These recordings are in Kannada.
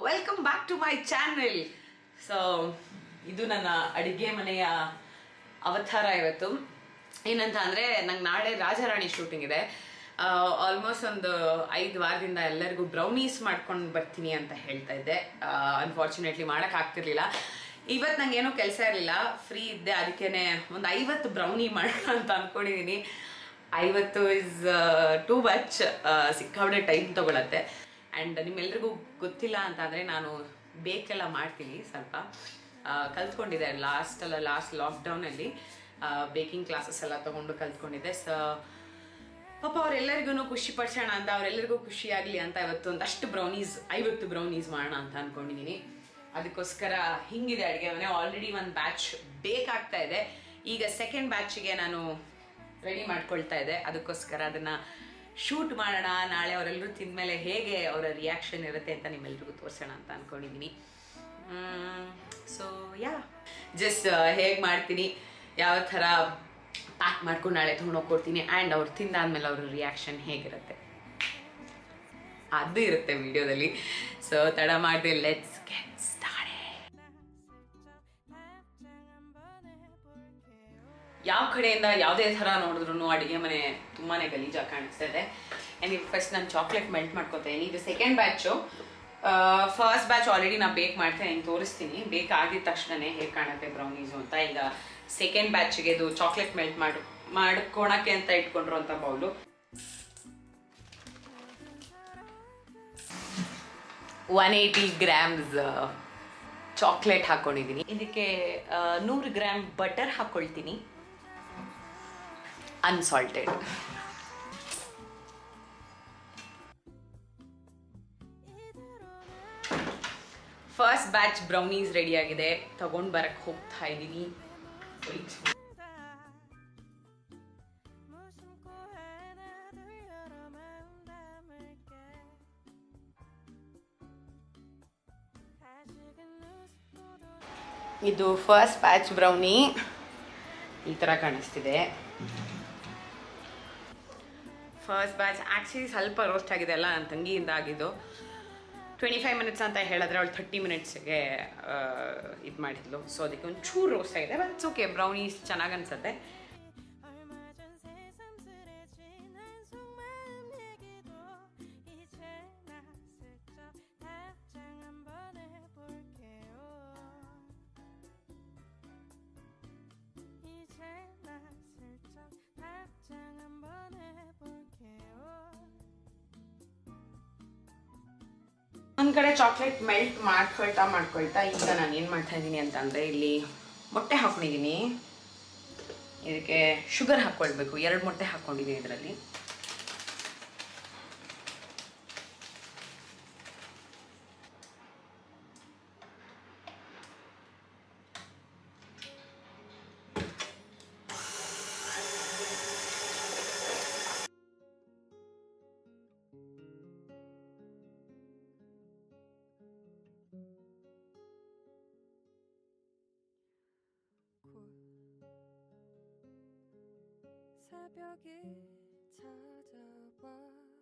Welcome back to my channel so ಇದು ನನ್ನ ಅಡಿಗೆ ಮನೆಯ ಅವತಾರ ಇವತ್ತು ಏನಂತ ಅಂದರೆ ನಂಗೆ ನಾಳೆ ರಾಜಾರಾಣಿ ಶೂಟಿಂಗ್ ಇದೆ ಆಲ್ಮೋಸ್ಟ್ ಒಂದು ಐದು ವಾರದಿಂದ ಎಲ್ಲರಿಗೂ ಬ್ರೌನೀಸ್ ಮಾಡ್ಕೊಂಡು ಬರ್ತೀನಿ ಅಂತ ಹೇಳ್ತಾ ಇದ್ದೆ ಅನ್ಫಾರ್ಚುನೇಟ್ಲಿ ಮಾಡೋಕ್ಕಾಗ್ತಿರ್ಲಿಲ್ಲ ಇವತ್ತು ನಂಗೆ ಏನೋ ಕೆಲಸ ಇರಲಿಲ್ಲ ಫ್ರೀ ಇದ್ದೆ ಅದಕ್ಕೇನೆ ಒಂದು ಐವತ್ತು ಬ್ರೌನಿ ಮಾಡೋಣ ಅಂತ ಅಂದ್ಕೊಂಡಿದ್ದೀನಿ ಐವತ್ತು ಇಸ್ ಟೂ ಮಚ್ ಸಿಕ್ಕಾಪಟ್ಟೆ ಟೈಮ್ ತೊಗೊಳತ್ತೆ ಆ್ಯಂಡ್ ನಿಮ್ಮೆಲ್ರಿಗೂ ಗೊತ್ತಿಲ್ಲ ಅಂತಂದರೆ ನಾನು ಬೇಕೆಲ್ಲ ಮಾಡ್ತೀನಿ ಸ್ವಲ್ಪ ಆ, ಕಲ್ತ್ಕೊಂಡಿದ್ದೆ ಲಾಸ್ಟ್ ಅಲ್ಲ ಲಾಸ್ಟ್ ಲಾಕ್ಡೌನಲ್ಲಿ ಬೇಕಿಂಗ್ ಕ್ಲಾಸಸ್ ಎಲ್ಲ ತೊಗೊಂಡು ಕಲ್ತ್ಕೊಂಡಿದ್ದೆ ಸೊ ಪಾಪ ಅವರೆಲ್ಲರಿಗೂ ಖುಷಿ ಪಡಿಸೋಣ ಅಂತ ಅವರೆಲ್ಲರಿಗೂ ಖುಷಿ ಆಗಲಿ ಅಂತ ಇವತ್ತು ಒಂದಷ್ಟು ಬ್ರೌನೀಸ್ ಐವತ್ತು ಬ್ರೌನೀಸ್ ಮಾಡೋಣ ಅಂತ ಅಂದ್ಕೊಂಡಿದ್ದೀನಿ ಅದಕ್ಕೋಸ್ಕರ ಹಿಂಗಿದೆ ಅಡುಗೆ ಮನೆ ಆಲ್ರೆಡಿ ಒಂದು ಬ್ಯಾಚ್ ಬೇಕಾಗ್ತಾ ಇದೆ ಈಗ ಸೆಕೆಂಡ್ ಬ್ಯಾಚಿಗೆ ನಾನು ರೆಡಿ ಮಾಡ್ಕೊಳ್ತಾ ಇದ್ದೆ ಅದಕ್ಕೋಸ್ಕರ ಅದನ್ನು ಶೂಟ್ ಮಾಡೋಣ ನಾಳೆ ಅವರೆಲ್ಲರೂ ತಿಂದಮೇಲೆ ಹೇಗೆ ಅವರ ರಿಯಾಕ್ಷನ್ ಇರುತ್ತೆ ಅಂತ ನಿಮ್ಮೆಲ್ರಿಗೂ ತೋರಿಸೋಣ ಅಂತ ಅಂದ್ಕೊಂಡಿದ್ದೀನಿ ಸೊ ಯಾ ಜಸ್ಟ್ ಹೇಗೆ ಮಾಡ್ತೀನಿ ಯಾವ ಥರ ಪ್ಯಾಕ್ ಮಾಡ್ಕೊಂಡು ನಾಳೆ ತೊಗೊಂಡೋಗಿ ಕೊಡ್ತೀನಿ ಆ್ಯಂಡ್ ಅವ್ರು ತಿಂದಾದ್ಮೇಲೆ ಅವ್ರ ರಿಯಾಕ್ಷನ್ ಹೇಗಿರುತ್ತೆ ಅದು ಇರುತ್ತೆ ವಿಡಿಯೋದಲ್ಲಿ ಸೊ ತಡ ಮಾಡಿದೆ ಲೆಟ್ಸ್ ಗೆಟ್ ಸ್ಟಾರ್ಟೆಡ್ ಯಾವ ಕಡೆಯಿಂದ ಯಾವುದೇ ಥರ ನೋಡಿದ್ರು ಅಡುಗೆ ಮನೆ ತುಂಬಾನೇ ಗಲೀಜಾಗಿ ಕಾಣಿಸ್ತಾ ಇದೆ ಆ್ಯಂಡ್ ಈಗ ಫಸ್ಟ್ ನಾನು ಚಾಕ್ಲೇಟ್ ಮೆಲ್ಟ್ ಮಾಡ್ಕೊತಾ ಇದು second batch first batch already ನಾನು ಬೇಕ್ ಮಾಡ್ತೇನೆ ಹಿಂಗೆ ತೋರಿಸ್ತೀನಿ ಬೇಕ್ ಆಗಿದ ತಕ್ಷಣನೇ ಹೇಗೆ ಕಾಣುತ್ತೆ ಬ್ರೌನೀಸು ಅಂತ ಈಗ ಸೆಕೆಂಡ್ ಬ್ಯಾಚಿಗೆ ಇದು ಚಾಕ್ಲೇಟ್ ಮೆಲ್ಟ್ ಮಾಡಿ ಮಾಡ್ಕೊಳಕ್ಕೆ ಅಂತ ಇಟ್ಕೊಂಡಿರುವಂಥ bowl one eighty grams chocolate ಹಾಕ್ಕೊಂಡಿದ್ದೀನಿ ಇದಕ್ಕೆ ನೂರು ಗ್ರಾಮ್ ಬಟರ್ ಹಾಕ್ಕೊಳ್ತೀನಿ unsalted first batch brownies ready ಆಗಿದೆ ತಗೊಂಡ್ ಬರಕ್ ಹೋಗ್ತಾ ಇದ್ದೀನಿ Wait. ಇದು ಫಸ್ಟ್ ಬ್ಯಾಚ್ ಬ್ರೌನಿ ಈ ಥರ ಕಾಣಿಸ್ತಿದೆ ಫಸ್ಟ್ ಬ್ಯಾಚ್ ಆ್ಯಕ್ಚುಲಿ ಸ್ವಲ್ಪ ರೋಸ್ಟ್ ಆಗಿದೆ ಅಲ್ಲ ನನ್ನ ತಂಗಿಯಿಂದ ಆಗಿದ್ದು ಟ್ವೆಂಟಿ ಫೈವ್ ಮಿನಿಟ್ಸ್ ಅಂತ ಹೇಳಿದ್ರೆ ಅವಳು ಥರ್ಟಿ ಮಿನಿಟ್ಸ್ಗೆ ಇದು ಮಾಡಿದ್ಲು ಸೊ ಅದಕ್ಕೆ ಒಂದು ಚೂರು ರೋಸ್ಟ್ ಆಗಿದೆ ಬಟ್ ಓಕೆ ಬ್ರೌನೀಸ್ ಚೆನ್ನಾಗಿ ಅನ್ಸುತ್ತೆ ಒಂದು ಕಡೆ ಚಾಕ್ಲೇಟ್ ಮೆಲ್ಟ್ ಮಾಡ್ಕೊಳ್ತಾ ಮಾಡ್ಕೊಳ್ತಾ ಈಗ ನಾನು ಏನು ಮಾಡ್ತಾ ಇದ್ದೀನಿ ಅಂತಂದರೆ ಇಲ್ಲಿ ಮೊಟ್ಟೆ ಹಾಕೊಂಡಿದ್ದೀನಿ ಇದಕ್ಕೆ ಶುಗರ್ ಹಾಕ್ಕೊಳ್ಬೇಕು ಎರಡು ಮೊಟ್ಟೆ ಹಾಕ್ಕೊಂಡಿದ್ದೀನಿ ಇದರಲ್ಲಿ 새벽이 찾아와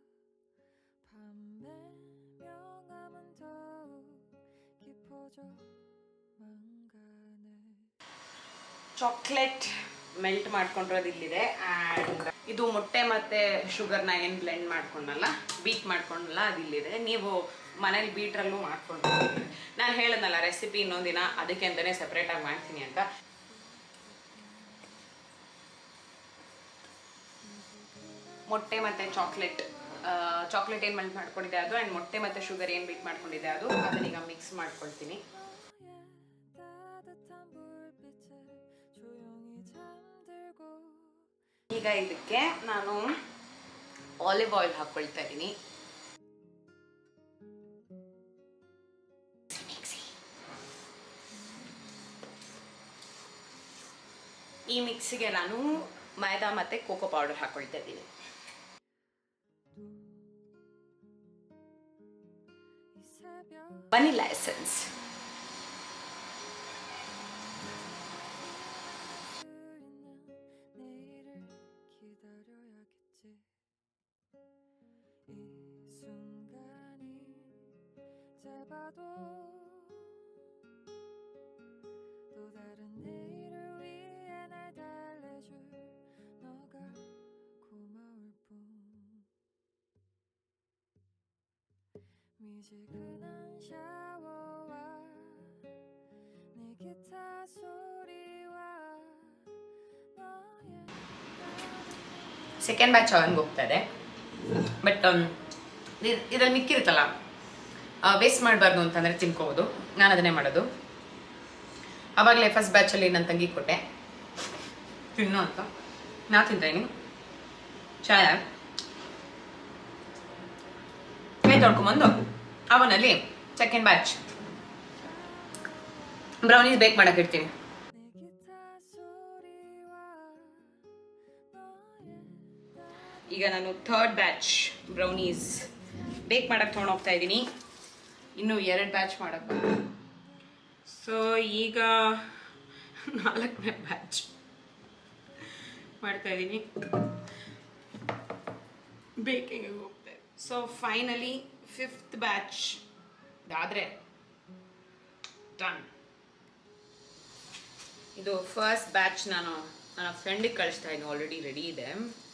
밤의 명암은 더욱 깊어져 망가네 ಚಾಕ್ಲೇಟ್ ಮೆಲ್ಟ್ ಮಾಡ್ಕೊಂಡಿರೋದು ಇಲ್ಲಿದೆ ಆ್ಯಂಡ್ ಇದು ಮೊಟ್ಟೆ ಮತ್ತು ಶುಗರ್ನ ಏನು ಬ್ಲೆಂಡ್ ಮಾಡ್ಕೊಂಡಲ್ಲ ಬೀಟ್ ಮಾಡ್ಕೊಂಡಲ್ಲ ಅದು ಇಲ್ಲಿದೆ ನೀವು ಮನೇಲಿ ಬೀಟ್ರಲ್ಲೂ ಮಾಡ್ಕೊಂಡು ನಾನು ಹೇಳಿದ್ನಲ್ಲ ರೆಸಿಪಿ ಇನ್ನೊಂದಿನ ಅದಕ್ಕೆ ಅಂತಲೇ ಸಪ್ರೇಟಾಗಿ ಮಾಡ್ತೀನಿ ಅಂತ ಮೊಟ್ಟೆ ಮತ್ತು ಚಾಕ್ಲೇಟ್ ಚಾಕ್ಲೇಟ್ ಏನು ಮೆಲ್ಟ್ ಮಾಡ್ಕೊಂಡಿದೆ ಅದು ಆ್ಯಂಡ್ ಮೊಟ್ಟೆ ಮತ್ತು ಶುಗರ್ ಏನು ಬೀಟ್ ಮಾಡ್ಕೊಂಡಿದೆ ಅದು ಅದನ್ನೀಗ ಮಿಕ್ಸ್ ಮಾಡ್ಕೊಳ್ತೀನಿ 너의 따뜻한 불빛에 조용히 잠들고 ಈಗ ಇದಕ್ಕೆ ನಾನು ಆಲಿವ್ ಆಯಿಲ್ ಹಾಕ್ಕೊಳ್ತಾ ಇದ್ದೀನಿ ಈ ಮಿಕ್ಸಿಗೆ ನಾನು ಮೈದಾ ಮತ್ತೆ ಕೋಕೋ ಪೌಡರ್ ಹಾಕೊಳ್ತಾ ಇದ್ದೀನಿ 이 새벽 ವನಿಲಾ ಎಸೆನ್ಸ್ 있는 내일을 기다려야겠지 이 순간이 제발 가도 또 다른 내일을 위해 날 달래줄 너가 고마울 뿐 미지근한 샤워와 내 기타 소리와 너의 ಸೆಕೆಂಡ್ ಬ್ಯಾಚ್ ಅವನ್ಗೆ ಹೋಗ್ತಾ ಇದೆ ಬಟ್ ಇದ್ರಲ್ಲಿ ಮಿಕ್ಕಿರುತ್ತಲ್ಲ ವೇಸ್ಟ್ ಮಾಡಬಾರ್ದು ಅಂತಂದರೆ ತಿನ್ಕೋಬೋದು ನಾನು ಅದನ್ನೇ ಮಾಡೋದು ಆವಾಗಲೇ ಫಸ್ಟ್ ಬ್ಯಾಚಲ್ಲಿ ನನ್ನ ತಂಗಿ ಕೊಟ್ಟೆ ತಿನ್ನು ಅಂತ ನಾ ತಿಂತೀನಿ ಚಾಯ ಕೈ ತೊಳ್ಕೊಂಬಂದು ಅವನಲ್ಲಿ ಸೆಕೆಂಡ್ ಬ್ಯಾಚ್ ಬ್ರೌನೀಸ್ ಬೇಕ್ ಮಾಡಕ್ಕೆ ಇಡ್ತೀನಿ 내 기타 소리와 너의 ಈಗ ನಾನು ಥರ್ಡ್ ಬ್ಯಾಚ್ ಬ್ರೌನೀಸ್ ಬೇಕ್ ಮಾಡಕ್ಕೆ ತೊಗೊಂಡು ಹೋಗ್ತಾ ಇದ್ದೀನಿ ಇನ್ನು ಎರಡು ಬ್ಯಾಚ್ ಮಾಡಕ್ಕೆ ಸೊ ಈಗ ನಾಲ್ಕನೇ ಬ್ಯಾಚ್ ಮಾಡ್ತಾ ಇದ್ದೀನಿ ಬೇಕಿಂಗ್ ಹೋಗ್ತಾ ಸೊ ಫೈನಲಿ ಫಿಫ್ತ್ ಬ್ಯಾಚ್ ಇದಾದರೆ ಡನ್ ಇದು ಫಸ್ಟ್ ಬ್ಯಾಚ್ ನಾನು ನನ್ನ ಫ್ರೆಂಡಿಗೆ ಕಳಿಸ್ತಾ ಇದ್ದೀನಿ ಆಲ್ರೆಡಿ ರೆಡಿ ಇದೆ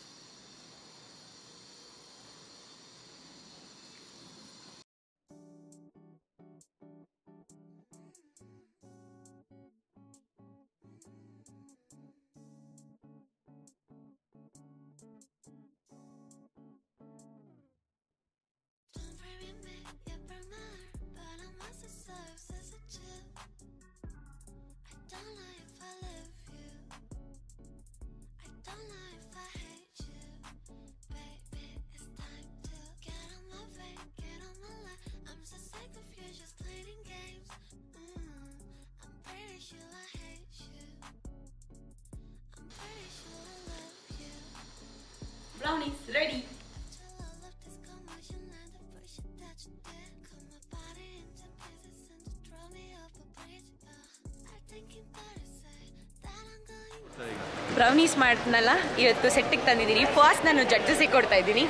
Don't worry me, 예쁠 날 바람에서 serves as a chip. I don't know if I love you. I don't know if I hate you. Baby, it's time to get on my way, get on my line. I'm so sick of you just playing games. Mm, I'm pretty sure I hate you. I'm pretty sure I love you. Brownies ready Till all of this commotion and the pressure that you did Cut my body into pieces and just throw me off a bridge uh, I think you better say that I'm going brownies ಮಾಡ್ನಲ್ಲ ಇವತ್ತು ಸೆಟ್ಟಿಗೆ ತಂದಿದ್ದೀನಿ ಫಸ್ಟ್ ನಾನು ಜಡ್ಜಸಿಗೆ ಕೊಡ್ತಾ ಇದ್ದೀನಿ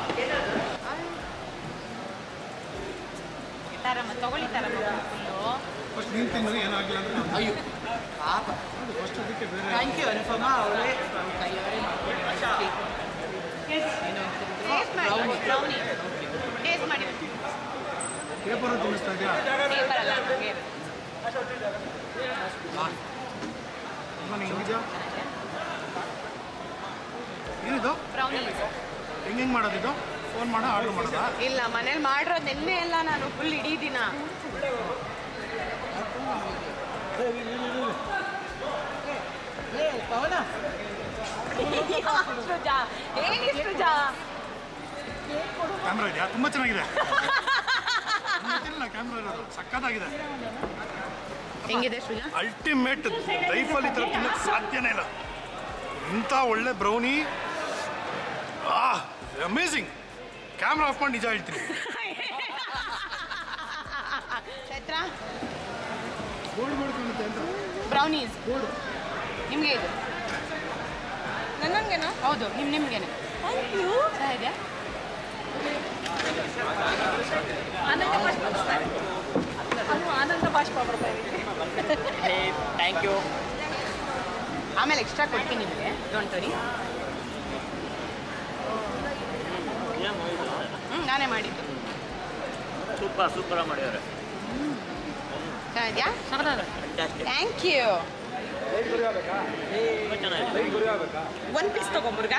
ತಾರಮ್ಮ ತಗೊಳ್ಳಿ ತಾರಮ್ಮ ಫುಲ್ಲು ಫಸ್ಟ್ ನೀನು ತಿನ್ನೋದು ಏನಾಗಿಲ್ಲ ಅಂದ್ರೆ ನಾನು ಅಯ್ಯೋ ಪಾಪ ಫಸ್ಟ್ ಅದಕ್ಕೆ ಬೇರೆ ಥ್ಯಾಂಕ್ ಯು ಅನುಪಮ ಅವರೇ ಕೈಯವರೇ ಟೇಸ್ಟ್ ಮಾಡಿ ಬ್ರೌನಿ ಟೇಸ್ಟ್ ಮಾಡಿ ಪೇಪರ್ ತಿನ್ನಿಸ್ತಾ ಇದೆಯಾ ಪೇಪರ್ ಅಲ್ಲ ನಮಗೆ ನಾನು ಹೆಂಗಿದ್ಯಾ ಏನಿದು ಬ್ರೌನೀಸ್ ಹೆಂಗೆ ಹೆಂಗೆ ಮಾಡೋದಿದು ಫೋನ್ ಮಾಡೋ ಆರ್ಡರ್ ಮಾಡೋದಾ ಇಲ್ಲ ಮನೇಲಿ ಮಾಡಿರೋದು ನಿನ್ನೆ ಎಲ್ಲ ನಾನು ಫುಲ್ ಇಡೀ ದಿನ ಸೃಜಾ ಹೇಳಿ ಸೃಜಾ ಕ್ಯಾಮ್ರಾ ಇದೆಯಾ ತುಂಬ ಚೆನ್ನಾಗಿದೆ ಕ್ಯಾಮ್ರಾ ಇರೋದು ಸಕ್ಕತ್ತಾಗಿದೆ ಹೆಂಗಿದೆ ಸೃಜಾ ಅಲ್ಟಿಮೇಟ್ ಲೈಫಲ್ಲಿ ಈ ಥರ ತಿನ್ನೋಕ್ಕೆ ಸಾಧ್ಯನೇ ಇಲ್ಲ ಇಂಥ ಒಳ್ಳೆ ಬ್ರೌನಿ ಆ ಅಮೇಝಿಂಗ್ ಕ್ಯಾಮ್ರಾ ಆಫ್ ಮಾಡಿ ನಿಜ ಹೇಳ್ತೀನಿ ಚೈತ್ರ ಗೋಲ್ಡ್ ಗೋಲ್ಡ್ ಕಾಣುತ್ತೆ ಅಂತ ಬ್ರೌನೀಸ್ ನಿಮಗೆ ಇದು ನನ್ನಂಗೆನಾ ಹೌದು ನಿಮ್ ನಿಮ್ಗೇನೆ ಚೆನ್ನಾಗಿದೆ ಆನಂದ ಬಾಷ್ಪ ಅದು ಆನಂದ ಬಾಷ್ಪ ಬರ್ತಾ ಇದೆ ಥ್ಯಾಂಕ್ ಯು ಆಮೇಲೆ ಎಕ್ಸ್ಟ್ರಾ ಕೊಡ್ತೀನಿ ನಿಮಗೆ ಡೋಂಟ್ ವರಿ ಹ್ಞೂ ನಾನೇ ಮಾಡಿದ್ದು ಸೂಪರ್ ಸೂಪರ್ ಮಾಡಿದ್ದಾರೆ ಚೆನ್ನಾಗಿದ್ಯಾ ಫ್ಯಾಂಟಾಸ್ಟಿಕ್ ಥ್ಯಾಂಕ್ ಯು ತುಂಬ ಚೆನ್ನಾಗಿದೆ ಒನ್ ಪೀಸ್ ತಗೊಂಬರ್ಗ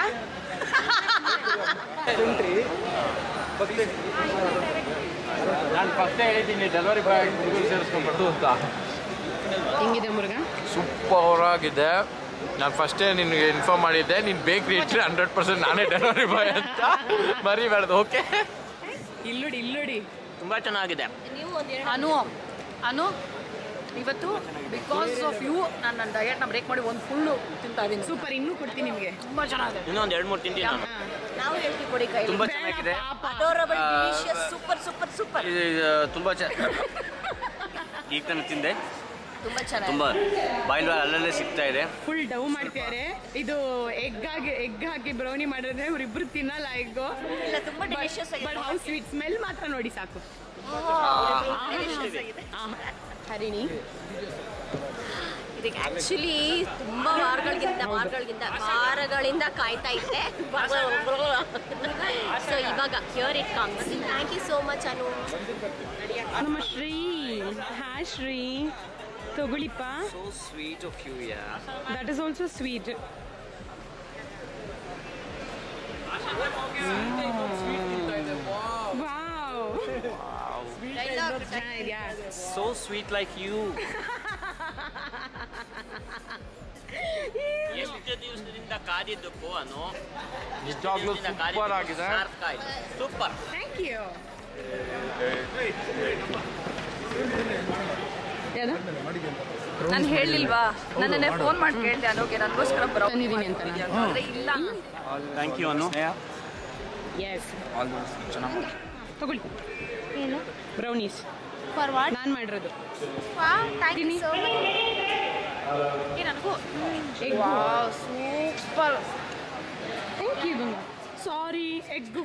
ನಾನು ಫಸ್ಟೇ ಹೇಳಿದ್ದೀನಿ ಡೆಲಿವರಿ ಬಾಯ್ ಹುಡುಗರು ಸೇರಿಸ್ಕೊಂಡ್ಬಿಟ್ಟು ಅಂತ ಹೆಂಗಿದೆ ಮುರುಗ ಸೂಪರ್ ಆಗಿದೆ ನಾನು ಫಸ್ಟೇ ನಿನಗೆ ಇನ್ಫಾರ್ಮ್ ಮಾಡಿದ್ದೆ ನೀನು ಬೇಕ್ರಿ ಇಟ್ಟರೆ ಹಂಡ್ರೆಡ್ ಪರ್ಸೆಂಟ್ ನಾನೇ ಡೆಲಿವರಿ ಬಾಯ್ ಅಂತ ಮರಿಬಾರ್ದು ಓಕೆ ಇಲ್ಲುಡಿ ಇಲ್ಲುಡಿ ತುಂಬ ಚೆನ್ನಾಗಿದೆ ಅನು ಅನು ಇವತ್ತು ಬಿಕಾಸ್ ಆಫ್ ಯು ನಾನು ನನ್ನ ಡಯಟ್ನ ಬ್ರೇಕ್ ಮಾಡಿ ಒಂದು ಫುಲ್ಲು ತಿಂತಾ ಇದ್ದೀನಿ ಸೂಪರ್ ಇನ್ನೂ ಕೊಡ್ತೀನಿ ನಿಮಗೆ ತುಂಬ ಚೆನ್ನಾಗಿದೆ ಇನ್ನೊಂದು ಎರಡು ಮೂರು ತಿಂತೀನಿ ನಾನು ನಾವು ಹೇಳ್ತೀವಿ ಕೊಡಿ ಕೈ ತುಂಬ ಚೆನ್ನಾಗಿದೆ ಅಡೋರಬಲ್ ಆ, ಡಿಲಿಷಿಯಸ್ ಸೂಪರ್ ಸೂಪರ್ ಸೂಪರ್ ಇದು ಇದು ತುಂಬ ಚ ಈಗ ತಾನೇ ತಿಂದೆ ತುಂಬ ಚೆನ್ನಾಗಿ ತುಂಬ ಬಾಯಿಲ್ ಅಲ್ಲಲ್ಲೇ ಸಿಗ್ತಾ ಇದೆ ಫುಲ್ ಡವ್ ಮಾಡ್ತಿದ್ದಾರೆ ಇದು ಎಗ್ ಆಗಿ ಎಗ್ ಹಾಕಿ ಬ್ರೌನಿ ಮಾಡಿದ್ರೆ ಇವ್ರಿಬ್ರು ತಿನ್ನಲ್ಲ ಎಗ್ ಇಲ್ಲ ತುಂಬ ಡಿಲಿಷಿಯಸ್ ಬಟ್ ಆಗಿದೆ ಹೌ ಸ್ವೀಟ್ ಸ್ಮೆಲ್ ಮಾತ್ರ ನೋಡಿ ಸಾಕು ಹರಿಣಿ ಇದಕ್ಕೆ ಆ್ಯಕ್ಚುಲಿ ತುಂಬ ವಾರಗಳಿಗಿಂತ ವಾರಗಳಿಗಿಂತ ವಾರಗಳಿಂದ ಕಾಯ್ತಾ ಇದ್ದೆ ಸೊ ಇವಾಗ here it comes thank you so much Anu ನಮ್ಮ ಶ್ರೀ ಹಾ ಶ್ರೀ ತಗೊಳ್ಳಿಪ್ಪ So sweet of you, yeah. That is also sweet wow So sweet like you. ಎಷ್ಟು ದಿವಸದಿಂದ ಕಾದಿದ್ದಕ್ಕೂ ಅನು ನಿಜವಾಗ್ಲೂ ಸೂಪರ್ ಆಗಿದೆ ಸೂಪರ್ ಥ್ಯಾಂಕ್ ಯು ನಾನು ಹೇಳಿಲ್ವಾ ನನ್ನನ್ನೇ ಫೋನ್ ಮಾಡಿ ಕೇಳಿದೆ ಅನೋಗೆ ನನಗೋಸ್ಕರ ಬರೋ ತಂದಿದ್ದೀನಿ ಅಂತ ನಾನು. ಅಂದ್ರೆ ಇಲ್ಲ ಥ್ಯಾಂಕ್ ಯು ಅನು ಎಸ್ ತಗೊಳ್ಳಿ ಬ್ರೌನೀಸ್ ಫಾರ್ ವಾಟ್ ನಾನು ಮಾಡಿರೋದು ಥ್ಯಾಂಕ್ ಯು ಸೋ ಮಚ್ ನನಗೂ super thank you Ganga sorry egg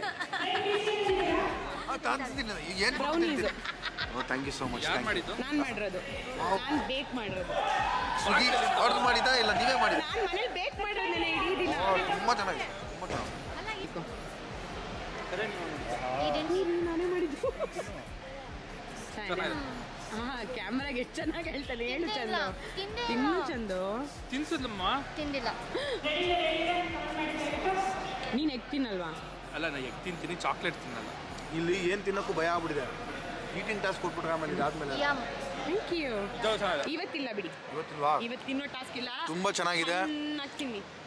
brownies thank you so much ನಾನು ಮಾಡಿರೋದು ನಾನು ಬೇಕ್ ಮಾಡಿರೋದು ಸ್ವಿಗ್ಗಿ ಆರ್ಡರ್ ಮಾಡಿದ್ದಾ ಇಲ್ಲ ನೀವೇ ಮಾಡಿದ ನಾನು ಮನೇಲಿ ಬೇಕ್ ಮಾಡಿರೋದು ನೆನೆ ಇಡೀ ದಿನ ತುಂಬ ಚೆನ್ನಾಗಿದೆ ತುಂಬ ಚೆನ್ನಾಗಿ ನಾನೇ ಮಾಡಿದ್ದು ಹಾ ಕ್ಯಾಮ್ರಾಗೆ ಎಷ್ಟು ಚೆನ್ನಾಗಿ ಹೇಳ್ತಾನೆ ಹೇಳು ಚಂದು ತಿನ್ನು ಚಂದು ತಿನ್ಸದಮ್ಮ ತಿಂದಿಲ್ಲ ನೀನು ಎಗ್ ತಿನ್ನಲ್ವಾ ಅಲ್ಲ ನಾ ಎಗ್ ತಿಂತೀನಿ ಚಾಕ್ಲೇಟ್ ತಿನ್ನಲ್ಲ ಇಲ್ಲಿ ಏನು ತಿನ್ನೋಕ್ಕೂ ಭಯ ಆಗ್ಬಿಟ್ಟಿದೆ ಈಟಿಂಗ್ ಟಾಸ್ಕ್ ಕೊಟ್ಬಿಟ್ರೆ ಆಮೇಲೆ ಇದಾದ್ಮೇಲೆ ಯಮ್ ಥ್ಯಾಂಕ್ ಯು ಇವತ್ತಿಲ್ಲ ಬಿಡಿ ಇವತ್ತಿಲ್ವಾ ಇವತ್ತು ತಿನ್ನೋ ಟಾಸ್ಕ್ ಇಲ್ಲ ತುಂಬ ಚೆನ್ನಾಗಿದೆ ಚೆನ್ನಾಗಿ ತಿನ್ನಿ